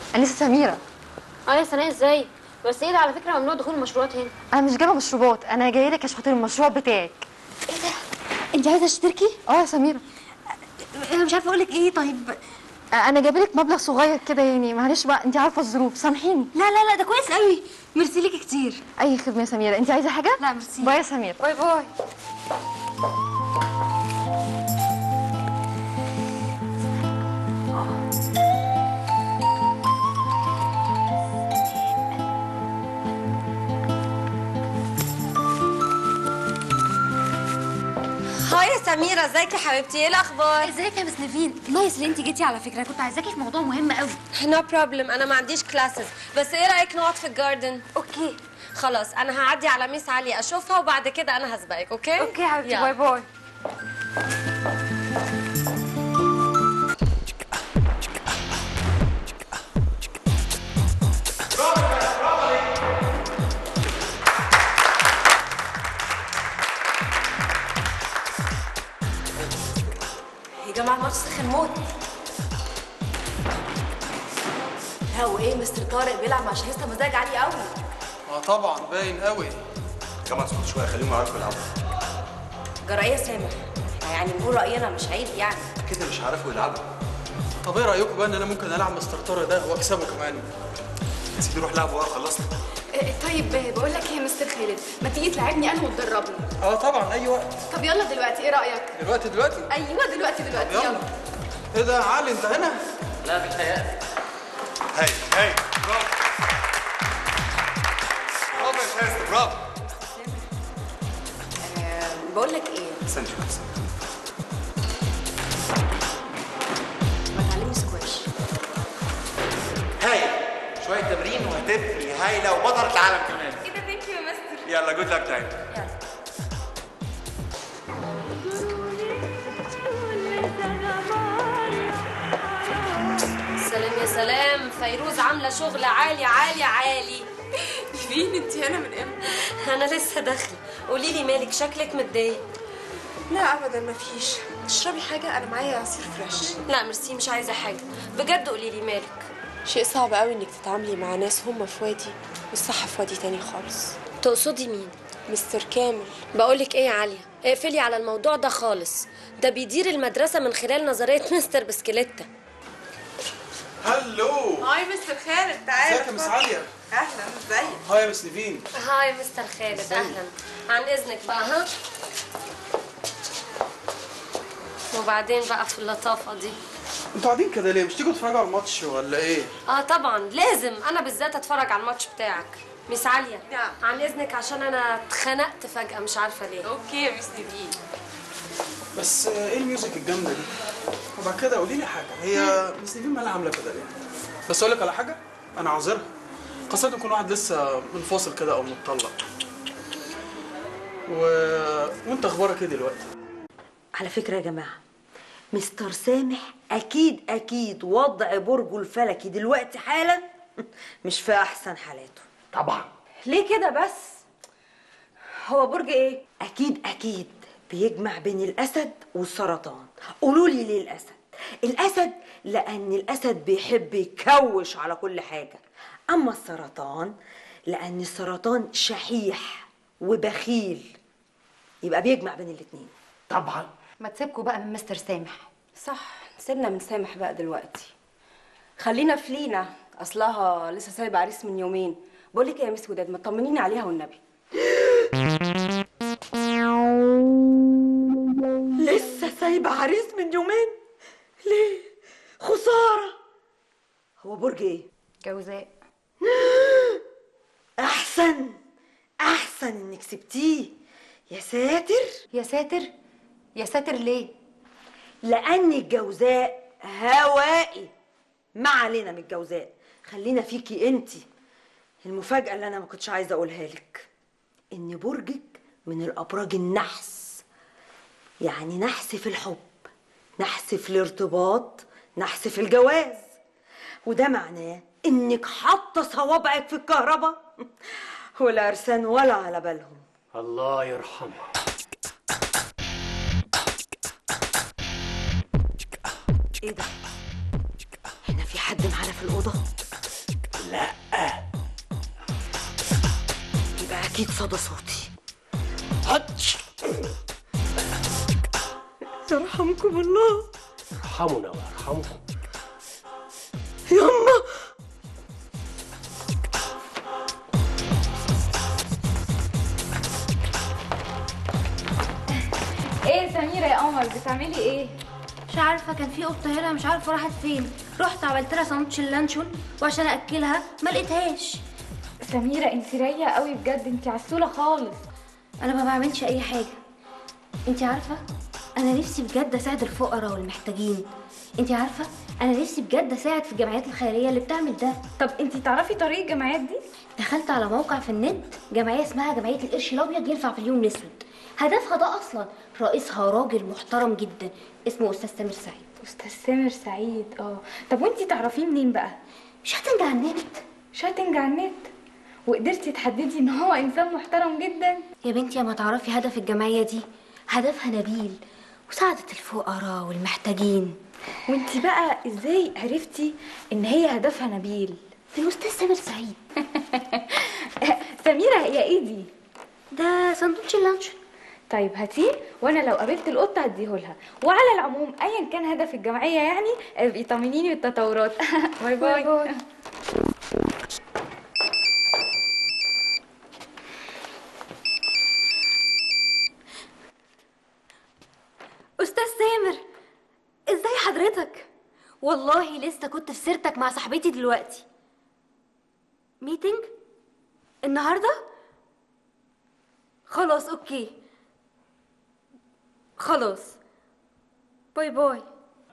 انسه سميره اه يا سناء ازاي بس ايه ده على فكره ممنوع دخول المشروعات هنا انا مش جايبه مشروبات انا جايه لك عشان خاطر المشروع بتاعك ايه ده انت عايزه تشتركي اه يا سميره انا مش عارفه اقول لك ايه طيب انا جايبه لك مبلغ صغير كده يعني معلش بقى انت عارفه الظروف سامحيني لا لا لا ده كويس قوي ميرسي ليكي كتير اي خدمه يا سميره انت عايزه حاجه لا ميرسي باي يا سميره باي باي هاي يا سميرة ازيك يا حبيبتي ايه الاخبار؟ ازيك يا مس نيفين نايس اللي انت جيتي على فكره كنت عايزاكي في موضوع مهم قوي نو بروبلم انا ما عنديش كلاسز بس ايه رايك نقعد في الجاردن؟ اوكي خلاص انا هعدي على ميس علي اشوفها وبعد كده انا هسبقك اوكي؟ اوكي يا حبيبتي يلا. باي باي يا جماعه الماتش سخن موت لا وايه مستر طارق بيلعب مع شهيستا مزاج عالي قوي اه طبعا باين قوي كمان اسكت شويه خليهم يعرفوا يلعبوا جرأيه سامح يعني نقول راينا مش عيب يعني كده مش عارفوا يلعبوا طب ايه رايكم بقى ان انا ممكن العب مستر طارق ده واكسبه كمان يا سيدي روح لعبوا ورا خلصنا طيب بقول لك ايه يا مستر خالد ما تيجي تلعبني انا وتدربني اه طبعا اي وقت طب يلا دلوقتي ايه رايك دلوقتي دلوقتي ايوه دلوقتي دلوقتي يلا يلا ايه ده يا علي انت هنا هاي هاي برافو برافو يا شايستا برافو بقول لك ايه استنى شويه استنى. ما تعلمني سكواش هاي شويه تمرين وهتبقي هايله وبطلة العالم كمان ايه ده ثانك يو يا مستر يلا جود لك تاني سلام يا سلام فيروز عامله شغل عالي عالي عالي فين انت هنا من امتى انا لسه داخله قولي لي مالك شكلك متضايق لا ابدا ما فيش تشربي حاجه انا معايا عصير فريش لا ميرسي مش عايزه حاجه بجد قولي لي مالك شيء صعب قوي انك تتعاملي مع ناس هم في وادي والصح في وادي تاني خالص تقصدي مين مستر كامل بقولك ايه يا عاليه اقفلي على الموضوع ده خالص ده بيدير المدرسه من خلال نظريه مستر بسكليتة هلو هاي مستر خالد تعالى ازيك يا مس عليا اهلا ازيك هاي يا مس نيفين هاي مستر خالد اهلا عن اذنك بقى ها وبعدين بقى في اللطافه دي انتوا قاعدين كده ليه مش تيجوا تتفرجوا على الماتش ولا ايه اه طبعا لازم انا بالذات اتفرج على الماتش بتاعك ميس عاليه نعم. عن اذنك عشان انا اتخنقت فجاه مش عارفه ليه اوكي يا مس نيفين بس آه، ايه الميوزك الجامده دي وبعد كده قولي لي حاجه هي مس نيفين مالها عامله كده ليه بس اقول لك على حاجه انا عذرها خاصة يكون واحد لسه منفصل كده او متطلق و... وانت اخبارك ايه دلوقتي على فكرة يا جماعة مستر سامح أكيد أكيد وضع برجه الفلكي دلوقتي حالا مش في أحسن حالاته طبعا ليه كده بس؟ هو برج إيه؟ أكيد أكيد بيجمع بين الأسد والسرطان قولوا لي ليه الأسد؟ الأسد لأن الأسد بيحب يكوش على كل حاجة أما السرطان لأن السرطان شحيح وبخيل يبقى بيجمع بين الاتنين طبعا ما تسيبكوا بقى من مستر سامح صح سيبنا من سامح بقى دلوقتي خلينا في لينا اصلها لسه سايبه عريس من يومين بقول لك إيه يا مس وداد ما تطمنيني عليها والنبي لسه سايبة عريس من يومين ليه خسارة هو برج ايه جوزاء احسن احسن انك سبتيه يا ساتر يا ساتر يا ساتر ليه لان الجوزاء هوائي ما علينا من الجوزاء خلينا فيكي انتي المفاجأة اللي انا ما كنتش عايزة اقولها لك ان برجك من الابراج النحس يعني نحس في الحب نحس في الارتباط نحس في الجواز وده معناه انك حاطه صوابعك في الكهرباء والعرسان ولا على بالهم الله يرحمها ايه ده هنا في حد معانا في الاوضه لا يبقى اكيد صدى صوتي هاتش يرحمكم الله ارحمنا ويرحمكم يما ايه سميرة يا قمر بتعملي ايه؟ مش عارفه كان في قطه هنا مش عارفه راحت فين رحت عملت لها ساندوتش اللانشون وعشان اكلها ما لقيتهاش سميرة انت رايقة قوي بجد انت عسولة خالص انا ما بعملش اي حاجه انت عارفه انا نفسي بجد اساعد الفقراء والمحتاجين انت عارفه انا نفسي بجد اساعد في الجمعيات الخيريه اللي بتعمل ده طب انت تعرفي طريق الجمعيات دي؟ دخلت على موقع في النت جمعيه اسمها جمعيه القرش الابيض ينفع في اليوم الاسود هدفها ده اصلا رئيسها راجل محترم جدا اسمه استاذ سامر سعيد استاذ سامر سعيد اه طب وانت تعرفيه منين بقى؟ شاتنج على النت شاتنج على النت وقدرتي تحددي ان هو انسان محترم جدا يا بنتي يا ما تعرفي هدف الجمعيه دي هدفها نبيل مساعده الفقراء والمحتاجين وانت بقى ازاي عرفتي ان هي هدفها نبيل؟ الاستاذ سامر سعيد سميرة هي ايه دي؟ ده ساندوتش اللانشون طيب هاتيه وانا لو قابلت القطه هديهولها وعلى العموم ايا كان هدف الجمعيه يعني ابقي طمنيني بالتطورات باي باي, باي. استاذ سامر ازاي حضرتك والله لسه كنت في سيرتك مع صاحبتي دلوقتي ميتنج النهارده خلاص اوكي خلاص باي باي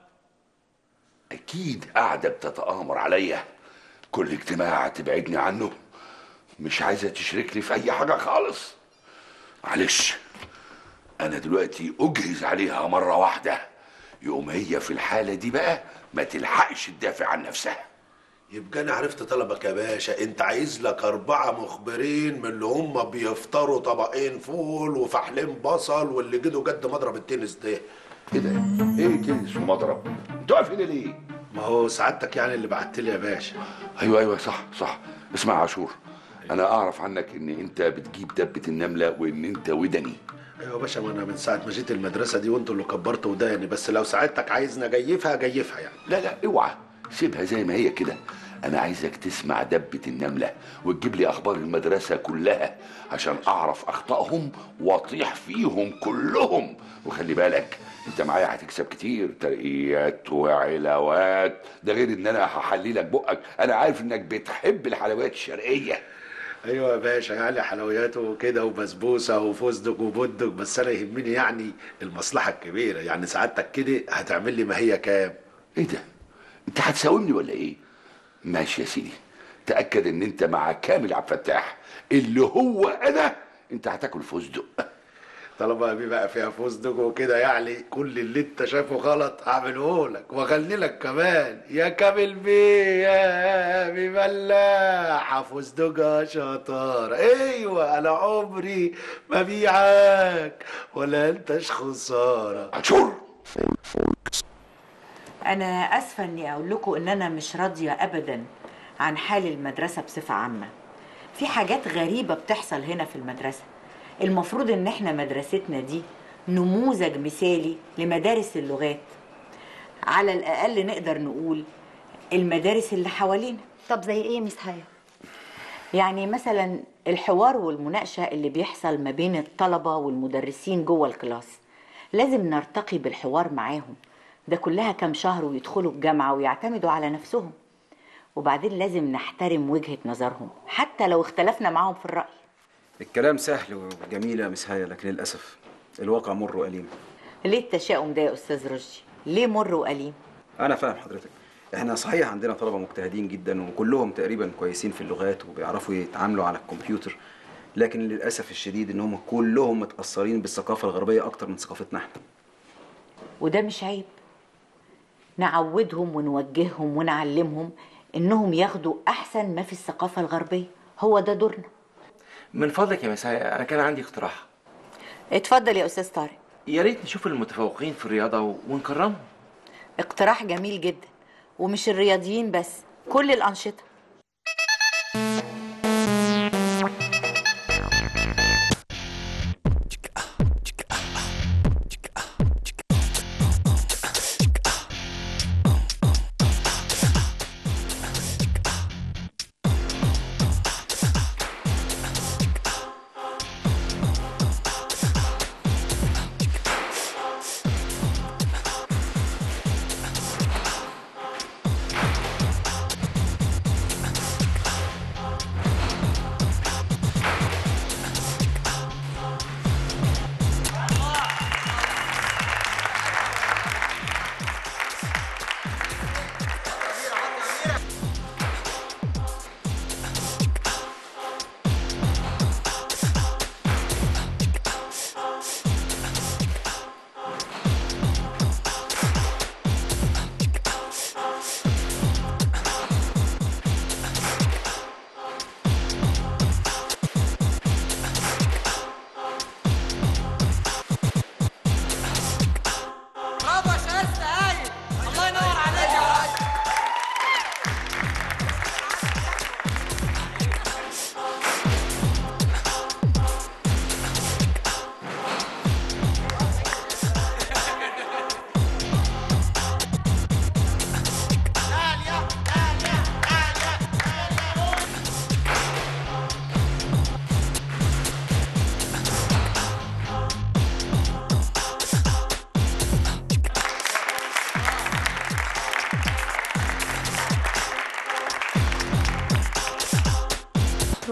أكيد قاعدة بتتآمر عليا كل اجتماع تبعدني عنه مش عايزة تشركني في أي حاجة خالص معلش أنا دلوقتي أجهز عليها مرة واحدة يقوم هي في الحالة دي بقى ما تلحقش تدافع عن نفسها يبقى انا عرفت طلبك يا باشا انت عايز لك اربعه مخبرين من اللي هم بيفطروا طبقين فول وفحلين بصل واللي جدوا جد مضرب التنس ده ايه ده؟ ايه تنس ومضرب؟ انت واقف هنا ليه؟ ما هو سعادتك يعني اللي بعت لي يا باشا ايوه ايوه صح صح اسمع يا عاشور انا اعرف عنك ان انت بتجيب دبة النملة وان انت ودني ايوه يا باشا ما انا من ساعه ما جيت المدرسه دي وانتوا اللي كبرتوا وداني بس لو سعادتك عايزني اجيفها اجيفها يعني لا لا اوعى سيبها زي ما هي كده انا عايزك تسمع دبة النملة وتجيب لي اخبار المدرسة كلها عشان اعرف اخطائهم واطيح فيهم كلهم وخلي بالك انت معايا هتكسب كتير ترقيات وعلاوات ده غير ان انا هحلي لك بقك انا عارف انك بتحب الحلويات الشرقية ايوه يا باشا يعني حلويات وكده وبسبوسه وفستق وبندق بس انا يهمني يعني المصلحه الكبيره يعني سعادتك كده هتعمل لي ما هي كام ايه ده انت هتساومني ولا ايه ماشي يا سيدي تاكد ان انت مع كامل عبد الفتاح اللي هو انا انت هتاكل فستق طالما دي بقى فيها فستق وكده يعني كل اللي انت شايفه غلط هعمله لك واغني لك كمان يا كامل بيه يا بملاحة فستقها شطارة ايوه انا عمري ما بيعاك ولا انتش خسارة عاشور انا اسفه اني اقول لكم ان انا مش راضيه ابدا عن حال المدرسه بصفه عامه في حاجات غريبه بتحصل هنا في المدرسه المفروض ان احنا مدرستنا دي نموذج مثالي لمدارس اللغات على الاقل نقدر نقول المدارس اللي حوالينا طب زي ايه يا ميس هايا يعني مثلا الحوار والمناقشه اللي بيحصل ما بين الطلبه والمدرسين جوه الكلاس لازم نرتقي بالحوار معاهم ده كلها كام شهر ويدخلوا الجامعه ويعتمدوا على نفسهم وبعدين لازم نحترم وجهه نظرهم حتى لو اختلفنا معاهم في الراي الكلام سهل وجميل يا مس هايا لكن للاسف الواقع مر واليم ليه التشاؤم ده يا استاذ رشدي ليه مر واليم انا فاهم حضرتك احنا صحيح عندنا طلبه مجتهدين جدا وكلهم تقريبا كويسين في اللغات وبيعرفوا يتعاملوا على الكمبيوتر لكن للاسف الشديد ان هم كلهم متاثرين بالثقافه الغربيه اكتر من ثقافتنا احنا وده مش عيب نعودهم ونوجههم ونعلمهم انهم ياخدوا احسن ما في الثقافه الغربيه هو ده دورنا من فضلك يا مساء انا كان عندي اقتراح اتفضل يا استاذ طارق يا ريت نشوف المتفوقين في الرياضه و- ونكرمهم اقتراح جميل جدا ومش الرياضيين بس كل الانشطه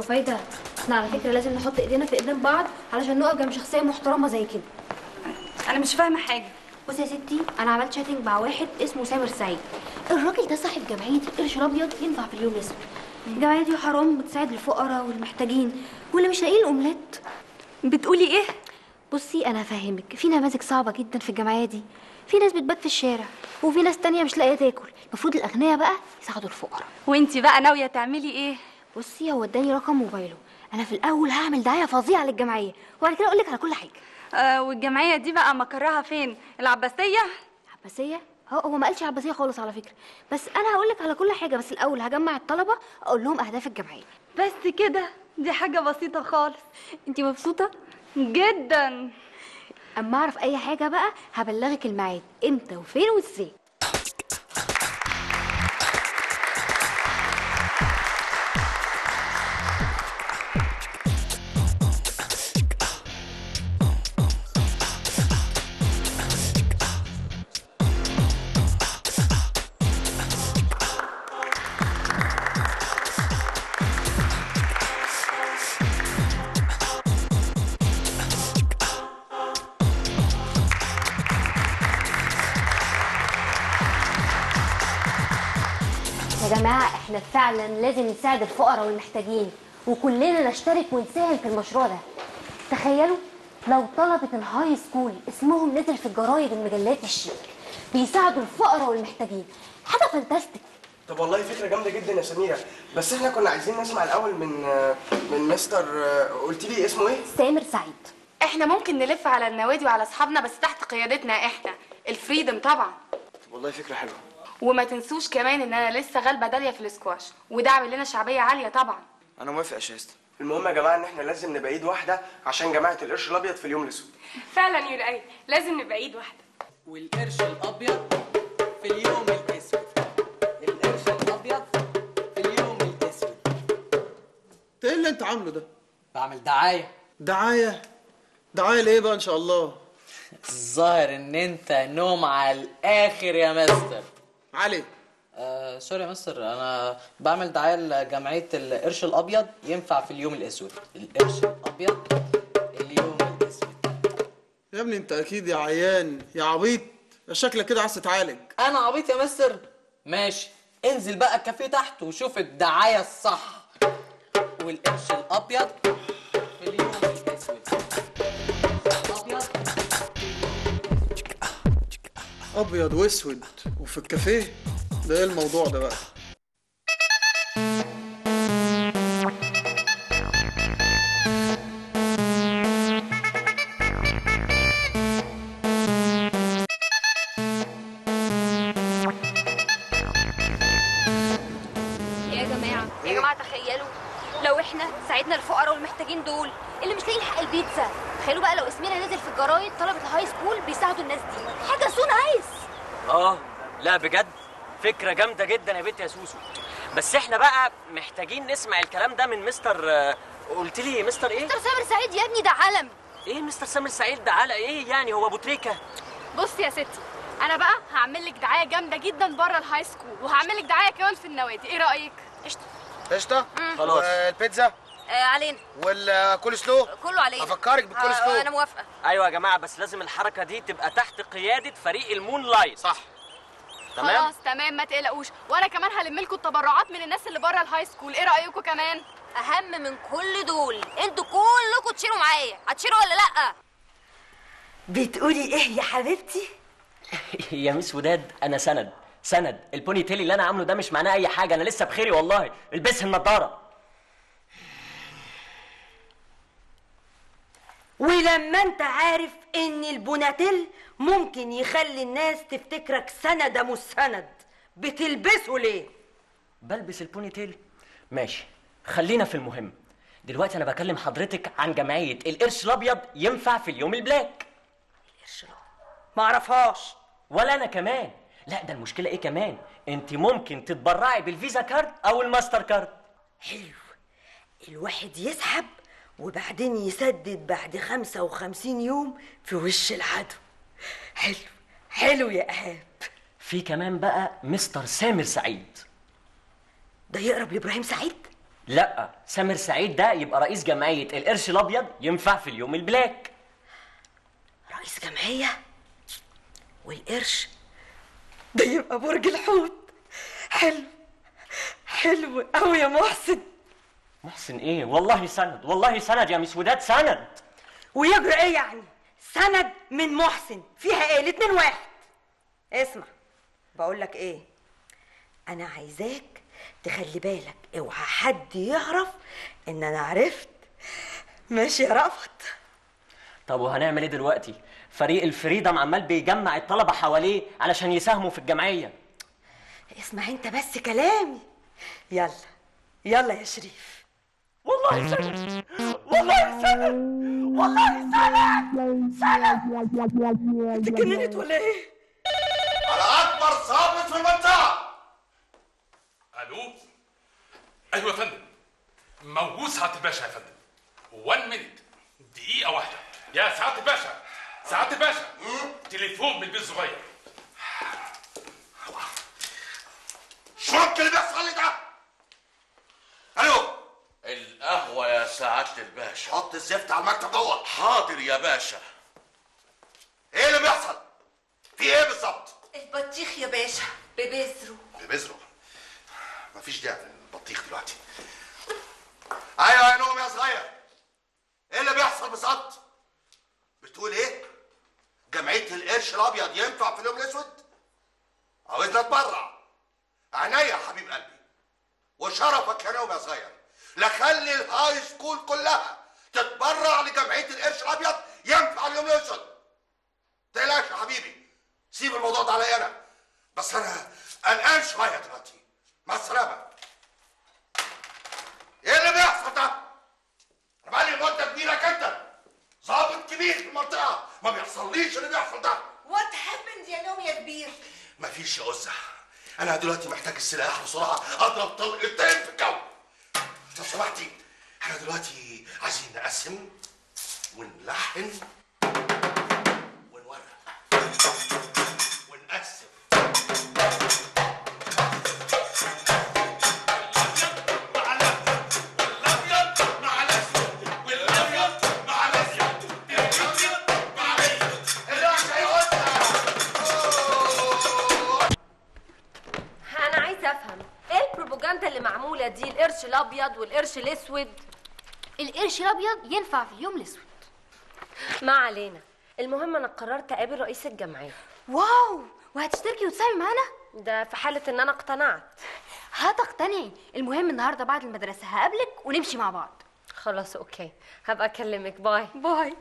رفايدة احنا على فكرة لازم نحط ايدينا في ايدين بعض علشان نقف جنب شخصية محترمة زي كده انا مش فاهمة حاجة بصي يا ستي انا عملت شاتنج مع واحد اسمه سامر سعيد الراجل ده صاحب جمعية القرش الابيض ينفع في اليوم الاسود الجمعية دي حرام بتساعد الفقراء والمحتاجين واللي مش لاقيين الاومليت بتقولي ايه بصي انا فاهمك في نماذج صعبة جدا في الجمعية دي في ناس بتبات في الشارع وفي ناس تانية مش لاقية تاكل المفروض الاغنياء بقى يساعدوا الفقراء وانتي بقى ناوية تعملي ايه بصي هو اداني رقم موبايله انا في الاول هعمل دعايه فظيعه للجمعيه وبعد كده اقول لك على كل حاجه آه والجمعية دي بقى مقرها فين العباسية عباسيه هو هو ما قالش عباسيه خالص على فكره بس انا هقول لك على كل حاجه بس الاول هجمع الطلبه اقول لهم اهداف الجمعيه بس كده دي حاجة بسيطة خالص انت مبسوطه جدا اما اعرف اي حاجه بقى هبلغك الميعاد امتى وفين وازاي يا جماعه احنا فعلا لازم نساعد الفقراء والمحتاجين وكلنا نشترك ونساهم في المشروع ده تخيلوا لو طلبة الهاي سكول اسمهم نزل في الجرايد والمجلات الشيك بيساعدوا الفقراء والمحتاجين حاجة فانتاستيك طب والله فكره جامده جدا يا سميره بس احنا كنا عايزين نسمع الاول من من مستر قلت لي اسمه ايه سامر سعيد احنا ممكن نلف على النوادي وعلى اصحابنا بس تحت قيادتنا احنا الفريدم طبعا طب والله فكره حلوه وما تنسوش كمان ان انا لسه غالبه داليا في الاسكواش وده عامل لنا شعبيه عاليه طبعا انا موافق يا شاست المهم يا جماعه ان احنا لازم نبقى ايد واحده عشان جماعه القرش الابيض في اليوم الاسود فعلا يا لؤي لازم نبقى ايد واحده والقرش الابيض في اليوم الاسود القرش الابيض في اليوم الاسود ده ايه اللي انت عامله ده بعمل دعايه دعايه دعايه لايه بقى ان شاء الله الظاهر ان انت نوم على الاخر يا مستر علي آه سوري يا مستر انا بعمل دعايه لجمعيه القرش الابيض ينفع في اليوم الاسود القرش الابيض اليوم يا ابني انت اكيد يا عيان يا عبيط شكلك كده عايز تتعالج انا عبيط يا مستر ماشي انزل بقى الكافيه تحت وشوف الدعايه الصح والقرش الابيض في اليوم الاسود الابيض ابيض واسود وفي الكافيه ده ايه الموضوع ده بقى يا جماعه يا جماعه تخيلوا لو احنا ساعدنا الفقراء والمحتاجين دول اللي مش لاقيين حق البيتزا تخيلوا بقى لو اسمنا نزل في الجرايد طلبه الهاي سكول بيساعدوا الناس دي حاجه سو نايس اه لا بجد فكرة جامدة جدا يا بنت يا سوسو بس احنا بقى محتاجين نسمع الكلام ده من مستر آه، قلت لي مستر ايه؟ مستر سامر سعيد يا ابني ده علم ايه مستر سامر سعيد ده على ايه يعني هو ابو تريكة بصي يا ستي انا بقى هعمل لك دعايه جامده جدا بره الهاي سكول وهعمل لك دعايه كمان في النوادي ايه رايك قشطه قشطه خلاص. البيتزا آه علينا والكول سلو كله علينا افكرك بالكول آه، سلو انا موافقه ايوه يا جماعة بس لازم الحركة دي تبقى تحت قيادة فريق المون لايت صح تمام؟ خلاص تمام ما تقلقوش وانا كمان هلم لكم التبرعات من الناس اللي بره الهاي سكول ايه رايكم كمان اهم من كل دول انتوا كلكم تشيلوا معايا هتشيلوا ولا لا بتقولي ايه يا حبيبتي يا مس وداد انا سند سند البوني تيل اللي انا عامله ده مش معناه اي حاجة انا لسه بخيري والله البسي النضارة ولما انت عارف ان البوناتيل ممكن يخلي الناس تفتكرك سند مش سند بتلبسه ليه بلبس البوني تيل ماشي خلينا في المهم دلوقتي انا بكلم حضرتك عن جمعيه القرش الابيض ينفع في اليوم البلاك ما اعرفهاش ولا انا كمان لا ده المشكله ايه كمان انت ممكن تتبرعي بالفيزا كارد او الماستر كارد حلو الواحد يسحب وبعدين يسدد بعد خمسة وخمسين يوم في وش العدو حلو حلو يا ايهاب في كمان بقى مستر سامر سعيد ده يقرب لابراهيم سعيد لا سامر سعيد ده يبقى رئيس جمعيه القرش الابيض ينفع في اليوم البلاك رئيس جمعية والقرش ده يبقى برج الحوت حلو حلو قوي يا محسن محسن ايه والله سند والله سند يا مس وداد سند ويجري ايه يعني سند من محسن فيها ايه الاتنين واحد اسمع بقول لك ايه انا عايزاك تخلي بالك اوعى حد يعرف ان انا عرفت ماشي يا رأفت طب وهنعمل ايه دلوقتي فريق الفريدم عمال بيجمع الطلبه حواليه علشان يساهموا في الجمعيه اسمع انت بس كلامي يلا يلا يا شريف والله سند والله سند والله سند سند اتجننت ولا ايه على اكبر ظابط في المنطقه الو ايوه يا فندم موجود سعاده الباشا يا فندم 1 مينيت دقيقه واحده يا سعاده الباشا سعاده الباشا تليفون من البيت الصغير شربت اللي بيحصل لي ده الو القهوة يا سعادة الباشا حط الزفت على المكتب جوه حاضر يا باشا ايه اللي بيحصل في ايه بالظبط البطيخ يا باشا ببذره ببذره مفيش داعي للبطيخ دلوقتي ايوه يا نوم يا صغير ايه اللي بيحصل بالظبط بتقول ايه جمعيه القرش الابيض ينفع في اليوم الاسود عاوزنا اتبرع عينيا يا حبيب قلبي وشرفك يا نوم يا صغير لخلي الهاي سكول كلها تتبرع لجمعيه القرش الابيض ينفع اليوم الاسود تقلقش يا حبيبي سيب الموضوع ده عليا انا بس انا قلقان شويه دلوقتي مع السلامه ايه اللي بيحصل ده؟ انا بقالي مده كبيره جدا ضابط كبير في المنطقه ما بيحصليش اللي بيحصل ده وات هابند يا نوم يا كبير مفيش يا أزة أنا دلوقتي محتاج السلاح بسرعة أضرب طلقتين في الجو لو سمحتي احنا دلوقتي عايزين نقسم ونلحن ونورق ونقسم انا عايزه افهم ايه البروباجندا اللي معموله دي القرش الابيض والقرش الاسود القرش الابيض ينفع في اليوم الاسود ما علينا المهم انا قررت اقابل رئيس الجمعيه واو وهتشتركي وتساهمي معانا ده في حاله ان انا اقتنعت هتقتنعي المهم النهارده بعد المدرسه هقابلك ونمشي مع بعض خلاص اوكي هبقى اكلمك باي باي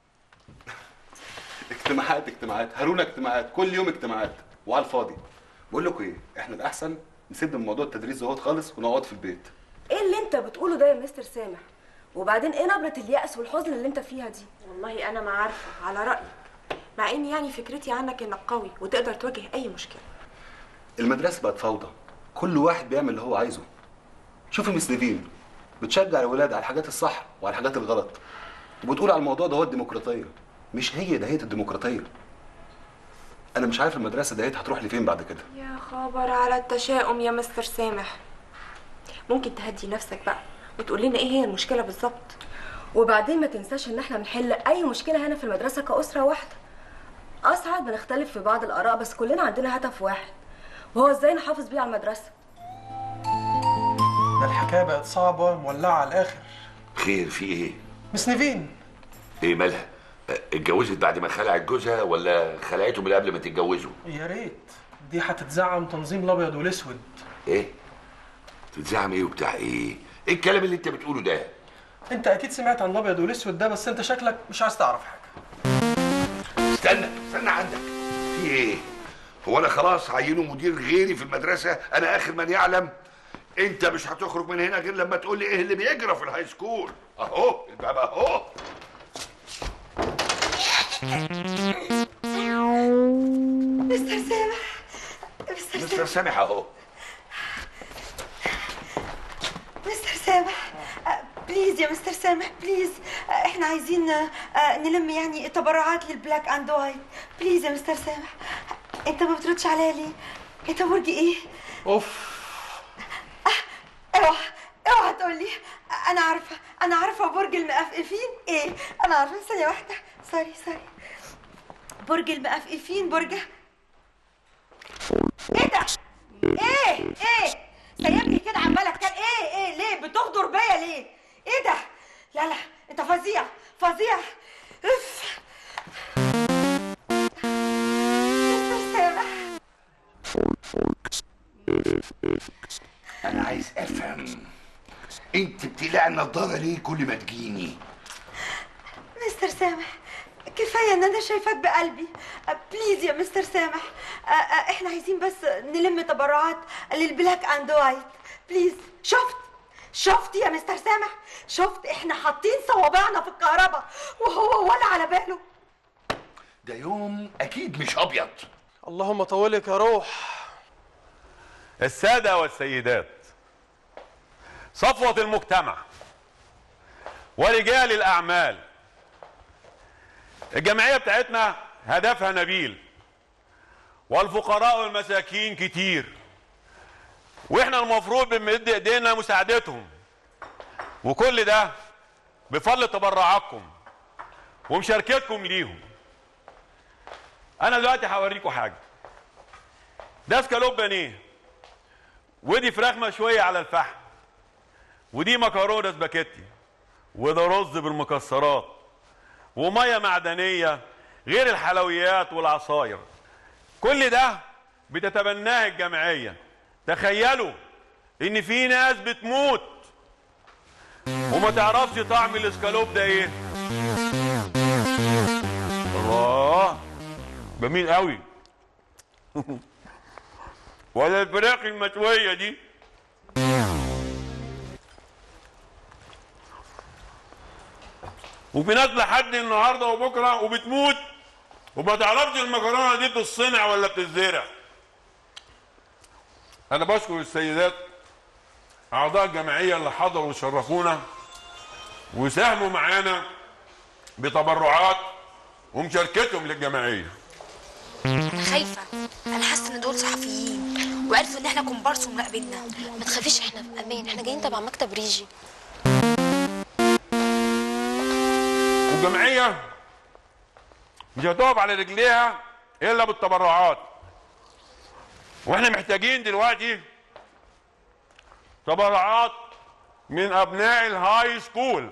اجتماعات اجتماعات هارونا اجتماعات كل يوم اجتماعات وعلى الفاضي بقول لكم ايه احنا الاحسن نسيب من موضوع التدريس دوت خالص ونقعد في البيت ايه اللي انت بتقوله ده يا مستر سامح وبعدين ايه نبرة اليأس والحزن اللي انت فيها دي والله انا ما عارفه على رايك مع ان يعني فكرتي عنك انك قوي وتقدر تواجه اي مشكله المدرسه بقت فوضى كل واحد بيعمل اللي هو عايزه شوفي مس نيفين بتشجع الولاد على الحاجات الصح وعلى الحاجات الغلط وبتقول على الموضوع ده هو الديمقراطيه مش هي دهية الديمقراطيه انا مش عارف المدرسه دهيت هتروح لفين بعد كده يا خبر على التشاؤم يا مستر سامح ممكن تهدي نفسك بقى وتقول لنا ايه هي المشكله بالظبط وبعدين ما تنساش ان احنا بنحل اي مشكله هنا في المدرسه كاسره واحده اسعد بنختلف في بعض الاراء بس كلنا عندنا هدف واحد وهو ازاي نحافظ بيه على المدرسه ده الحكايه بقت صعبه مولعه على الاخر خير في ايه؟ مس نيفين ايه مالها؟ اه، اتجوزت بعد ما خلعت جوزها ولا خلعته من قبل ما تتجوزوا؟ يا ريت دي هتتزعم تنظيم الابيض والاسود ايه؟ تتزعم ايه وبتاع ايه؟ ايه الكلام اللي انت بتقوله ده؟ انت اكيد سمعت عن الابيض والاسود ده بس انت شكلك مش عايز تعرف حاجه استنى استنى عندك في ايه؟ هو انا خلاص عينه مدير غيري في المدرسه انا اخر من يعلم انت مش هتخرج من هنا غير لما تقول لي ايه اللي بيجرى في الهاي سكول اهو الباب اهو مستر سامح مستر مستر سامح اهو مستر سامح آه، بليز يا مستر سامح بليز آه، احنا عايزين آه، آه، نلم يعني تبرعات للبلاك اند وايت بليز يا مستر سامح انت ما بتردش عليا ليه انت برج ايه اوف اوعى اوعى تقول تقولي انا عارفه انا عارفه برج المقفقفين ايه انا عارفه ثانيه واحده سوري سوري برج المقفقفين برج ايه ده ايه ايه سايبني كده عماله اتكلم ايه ايه ليه بتغدر بيا ليه ايه ده لا لا انت فظيع فظيع اف مستر سامح انا عايز افهم انت بتقلع النضاره ليه كل ما تجيني مستر سامح كفايه ان انا شايفاك بقلبي أه، بليز يا مستر سامح أه، أه، احنا عايزين بس نلم تبرعات للبلاك اند وايت بليز شفت شفت يا مستر سامح شفت احنا حاطين صوابعنا في الكهرباء وهو ولا على باله ده يوم اكيد مش ابيض اللهم طولك يا روح السادة والسيدات صفوة المجتمع ورجال الأعمال الجمعية بتاعتنا هدفها نبيل والفقراء والمساكين كتير واحنا المفروض بنمد ايدينا مساعدتهم وكل ده بفضل تبرعاتكم ومشاركتكم ليهم انا دلوقتي هوريكم حاجه ده سكالوب بانيه ودي فراخ مشويه على الفحم ودي مكرونه سباكيتي وده رز بالمكسرات وميه معدنيه غير الحلويات والعصاير كل ده بتتبناه الجمعيه تخيلوا ان في ناس بتموت وما تعرفش طعم الاسكالوب ده ايه الله جميل قوي ولا الفراخ المشويه دي وفي ناس لحد النهارده وبكره وبتموت وما تعرفش المكرونه دي بتتصنع ولا بتتزرع انا بشكر السيدات اعضاء الجمعيه اللي حضروا وشرفونا وساهموا معانا بتبرعات ومشاركتهم للجمعيه خايفة أنا حاسة إن دول صحفيين وعرفوا إن إحنا كومبارس ومراقبيننا ما تخافيش احنا في امان احنا جايين تبع مكتب ريجي والجمعيه مش هتقف على رجليها الا بالتبرعات واحنا محتاجين دلوقتي تبرعات من ابناء الهاي سكول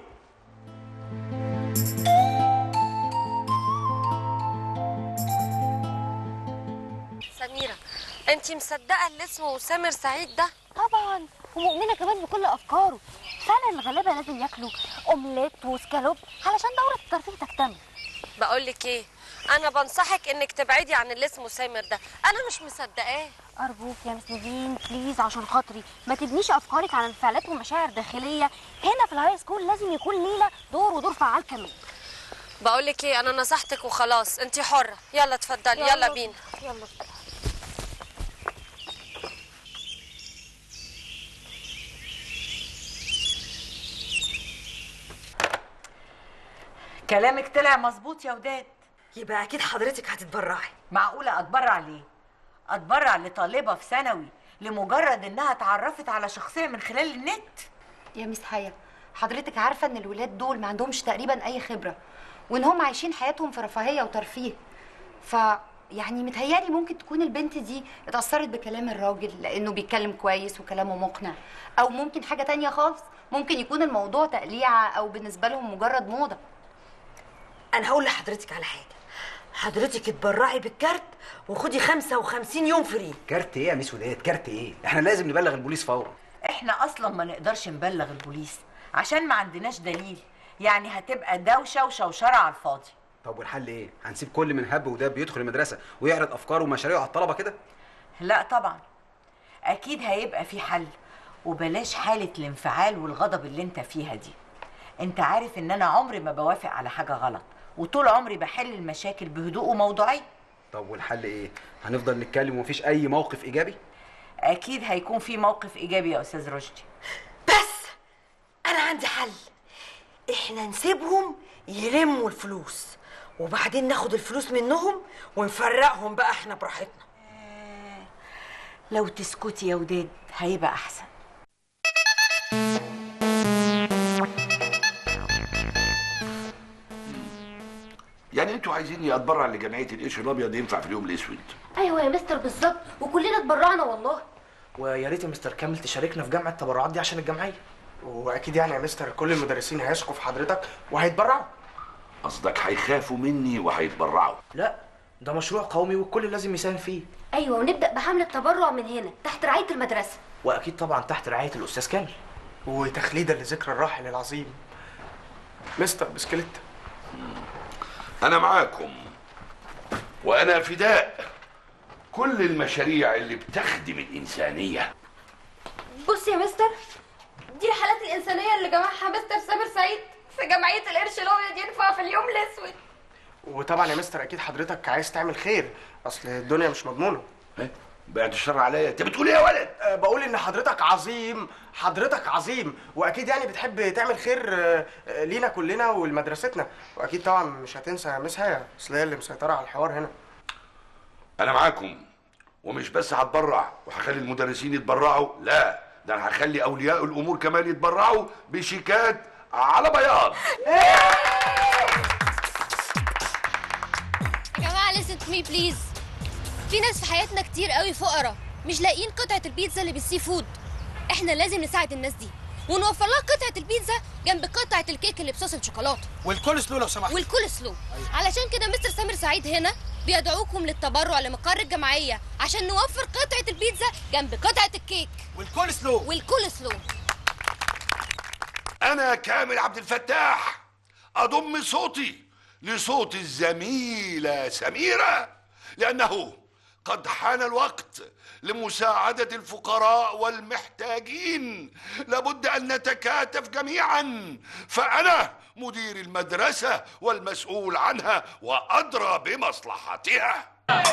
سميرة انتي مصدقة اللي اسمه سامر سعيد ده طبعا ومؤمنه كمان بكل افكاره فعلا الغلابه لازم ياكلوا اومليت وسكالوب علشان دوره الترفيه تكتمل بقول لك ايه انا بنصحك انك تبعدي عن اللي اسمه سامر ده انا مش مصدقاه ارجوك يا مس نيفين بليز عشان خاطري ما تبنيش افكارك على انفعالات ومشاعر داخليه هنا في الهاي سكول لازم يكون لينا دور ودور فعال كمان بقول لك ايه انا نصحتك وخلاص انتي حرة يلا اتفضلي يلا, يلا بينا يلا كلامك طلع مظبوط يا وداد يبقى اكيد حضرتك هتتبرعي معقولة أتبرع ليه؟ أتبرع لطالبة في ثانوي لمجرد إنها اتعرفت على شخصية من خلال النت؟ يا ميس حياة حضرتك عارفة ان الولاد دول ما عندهمش تقريبا اي خبرة وان هم عايشين حياتهم في رفاهية وترفيه ف يعني متهيالي ممكن تكون البنت دي اتأثرت بكلام الراجل لأنه بيتكلم كويس وكلامه مقنع أو ممكن حاجة تانية خالص ممكن يكون الموضوع تقليعة أو بالنسبة لهم مجرد موضة انا هقول لحضرتك على حاجه حضرتك اتبرعي بالكارت وخدي 55 يوم فري كارت ايه يا ميس وداد كارت ايه احنا لازم نبلغ البوليس فورا إحنا أصلا ما نقدرش نبلغ البوليس عشان ما عندناش دليل يعني هتبقى دوشة وشوشرة على الفاضي طب والحل ايه هنسيب كل من هب وداب يدخل المدرسه ويعرض افكاره ومشاريعه على الطلبه كده لا طبعا أكيد هيبقى في حل وبلاش حالة الانفعال والغضب اللي انت فيها دي انت عارف ان انا عمري ما بوافق على حاجة غلط وطول عمري بحل المشاكل بهدوء وموضوعية طب والحل ايه هنفضل نتكلم ومفيش اي موقف ايجابي اكيد هيكون في موقف ايجابي يا استاذ رشدي انا عندي حل احنا نسيبهم يلموا الفلوس وبعدين ناخد الفلوس منهم ونفرقهم بقى احنا براحتنا لو تسكتي يا وداد هيبقى احسن يعني انتوا عايزيني اتبرع لجمعيه القش الابيض ينفع في اليوم الاسود ايوه يا مستر بالظبط وكلنا اتبرعنا والله ويا ريت يا مستر كامل تشاركنا في جمع التبرعات دي عشان الجمعيه واكيد يعني يا مستر كل المدرسين هيثقوا في حضرتك وهيتبرعوا قصدك هيخافوا مني وهيتبرعوا لا ده مشروع قومي والكل لازم يساهم فيه ايوه ونبدا بحمله تبرع من هنا تحت رعايه المدرسه واكيد طبعا تحت رعايه الاستاذ كامل وتخليدا لذكرى الراحل العظيم مستر بسكليت انا معاكم وانا فداء كل المشاريع اللي بتخدم الانسانيه بص يا مستر دي الحالات الانسانيه اللي جمعها مستر سامر سعيد في جمعيه القرش الابيض ينفع في اليوم الاسود وطبعا يا مستر اكيد حضرتك عايز تعمل خير اصل الدنيا مش مضمونه بعد الشر عليا انت بتقول ايه يا ولد أه بقول ان حضرتك عظيم حضرتك عظيم واكيد يعني بتحب تعمل خير آه، آه، لينا كلنا ولمدرستنا واكيد طبعا مش هتنسى مس هيا اصل هي اللي مسيطره على الحوار هنا انا معاكم ومش بس هتبرع وهخلي المدرسين يتبرعوا لا ده انا هخلي اولياء الامور كمان يتبرعوا بشيكات على بياض يا جماعه listen to me بليز في ناس في حياتنا كتير قوي فقراء مش لاقيين قطعه البيتزا اللي بالسي فود احنا لازم نساعد الناس دي ونوفر لها قطعه البيتزا جنب قطعه الكيك اللي بصوص الشوكولاته والكل سلو لو سمحت والكل سلو علشان كده مستر سامر سعيد هنا بيدعوكم للتبرع لمقر الجمعيه عشان نوفر قطعه البيتزا جنب قطعه الكيك والكل سلو والكل سلو انا كامل عبد الفتاح اضم صوتي لصوت الزميله سميره لانه قد حان الوقت لمساعده الفقراء والمحتاجين لابد ان نتكاتف جميعا فانا مدير المدرسه والمسؤول عنها وادرى بمصلحتها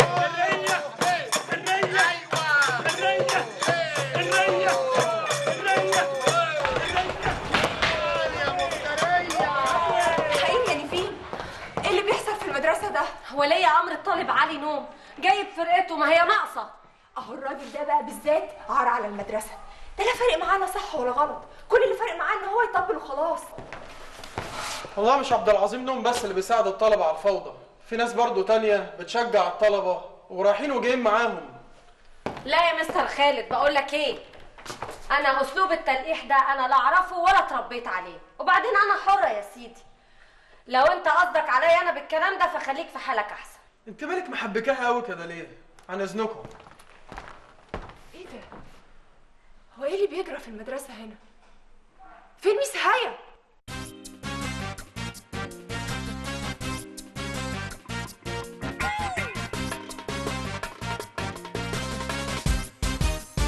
حقيقي يا نيفين ايه اللي بيحصل في المدرسه ده ولي امر الطالب علي نوم جايب فرقته ما هي ناقصه اهو الراجل ده بقى بالذات عار على المدرسه ده لا فارق معانا صح ولا غلط كل اللي فارق معاه ان هو يطبل وخلاص والله مش عبد العظيم نوم بس اللي بيساعد الطلبه على الفوضى في ناس برضو تانية بتشجع الطلبه ورايحين وجايين معاهم لا يا مستر خالد بقول لك ايه انا اسلوب التلقيح ده انا لا اعرفه ولا اتربيت عليه وبعدين انا حره يا سيدي لو انت قصدك عليا انا بالكلام ده فخليك في حالك احسن انت مالك محبكاها قوي كده ليه عن اذنكم ايه ده هو ايه اللي بيجرى في المدرسه هنا فين ميس هيا